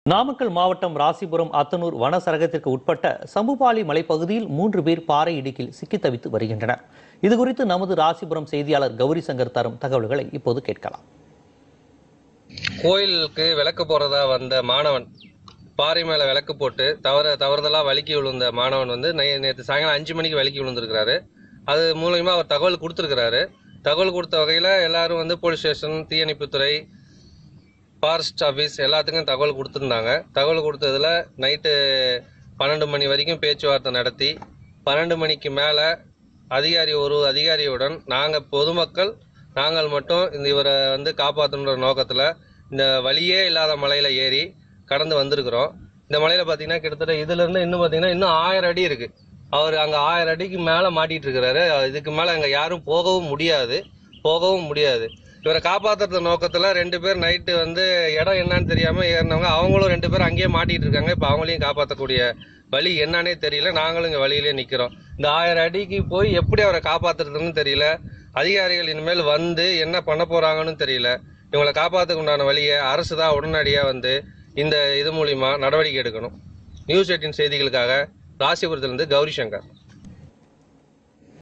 நாமக்கல் மாவட்டம் ராசிபுரம் அத்தனூர் வனசரகத்திற்கு உட்பட்ட சம்புபாலி மலைப்பகுதியில் மூன்று பேர் பாறை இடுக்கில் சிக்கித் தவித்து வருகின்றனர் இதுகுறித்து நமது ராசிபுரம் செய்தியாளர் கௌரி சங்கர் தரும் தகவல்களை இப்போது கேட்கலாம் கோயிலுக்கு விளக்கு போறதா வந்த மாணவன் பாறை மேல விளக்கு போட்டு தவற தவறுதலா வலிக்கி விழுந்த மாணவன் வந்து நே- நேத்து சாயங்காலம் அஞ்சு மணிக்கு வலிக்கி விழுந்திருக்கிறாரு அது மூலயமா அவர் தகவல் கொடுத்துருக்கிறாரு தகவல் கொடுத்த வகையில எல்லாரும் வந்து போலீஸ் ஸ்டேஷன் தீயணைப்புத்துறை ஃபாரஸ்ட் ஆஃபீஸ் எல்லாத்துக்கும் தகவல் கொடுத்துருந்தாங்க தகவல் கொடுத்ததுல நைட்டு பன்னெண்டு மணி வரைக்கும் பேச்சுவார்த்தை நடத்தி பன்னெண்டு மணிக்கு மேலே அதிகாரி ஒரு அதிகாரியுடன் நாங்கள் பொதுமக்கள் நாங்கள் மட்டும் இந்த இவரை வந்து காப்பாற்றணுன்ற நோக்கத்தில் இந்த வழியே இல்லாத மலையில் ஏறி கடந்து வந்திருக்கிறோம் இந்த மலையில் பார்த்தீங்கன்னா கிட்டத்தட்ட இதுலேருந்து இன்னும் பார்த்தீங்கன்னா இன்னும் ஆயிரம் அடி இருக்குது அவர் அங்கே ஆயிரம் அடிக்கு மேலே மாட்டிட்டு இருக்கிறாரு இதுக்கு மேலே அங்கே யாரும் போகவும் முடியாது போகவும் முடியாது இவரை காப்பாத்துறது நோக்கத்துல ரெண்டு பேர் நைட்டு வந்து இடம் என்னன்னு தெரியாம ஏறினவங்க அவங்களும் ரெண்டு பேரும் அங்கேயே மாட்டிட்டு இருக்காங்க இப்ப அவங்களையும் காப்பாற்றக்கூடிய வழி என்னன்னே தெரியல நாங்களும் இங்க வழியிலே நிக்கிறோம் இந்த ஆயிரம் அடிக்கு போய் எப்படி அவரை காப்பாத்துறதுன்னு தெரியல அதிகாரிகள் இனிமேல் வந்து என்ன பண்ண போறாங்கன்னு தெரியல இவங்களை காப்பாத்துக்கு உண்டான வழியை அரசு தான் உடனடியா வந்து இந்த இது மூலியமா நடவடிக்கை எடுக்கணும் நியூஸ் எயிட்டின் செய்திகளுக்காக ராசிபுரத்திலிருந்து கௌரி சங்கர்